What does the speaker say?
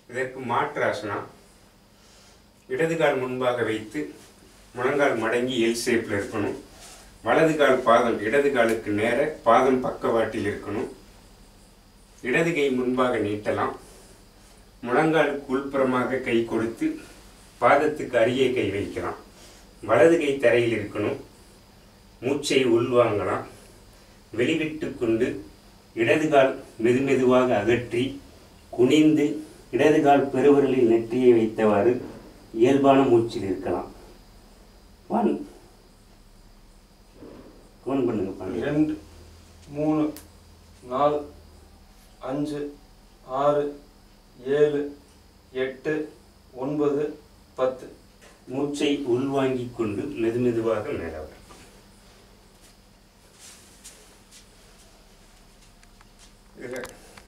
இதற்கு மாற்று ஆசனா இடது கால் முன்பாக வைத்து முழங்கால் மடங்கி எல் ஷேப்பில் இருக்கணும் வலது கால் பாதம் இடது காலுக்கு நேர பாதம் பக்கவாட்டில் இருக்கணும் இடது கை முன்பாக நீட்டலாம் முழங்காலுக்கு உள்புறமாக கை கொடுத்து பாதத்துக்கு அருகே கை வைக்கலாம் வலது கை தரையில் இருக்கணும் மூச்சை உள்வாங்கலாம் வெளிவிட்டு கொண்டு இடது கால் மெதுமெதுவாக அகற்றி குனிந்து இடது கால் பெருவிரலில் நெற்றியை வைத்தவாறு இயல்பான மூச்சில் இருக்கலாம் ஒன் ஒன் பண்ணுங்க பண்ணுங்க ரெண்டு மூணு நாலு அஞ்சு ஆறு ஏழு எட்டு ஒன்பது பத்து மூச்சை உள்வாங்கிக் கொண்டு மெதுமெதுவாக மேலே வரும் இதில்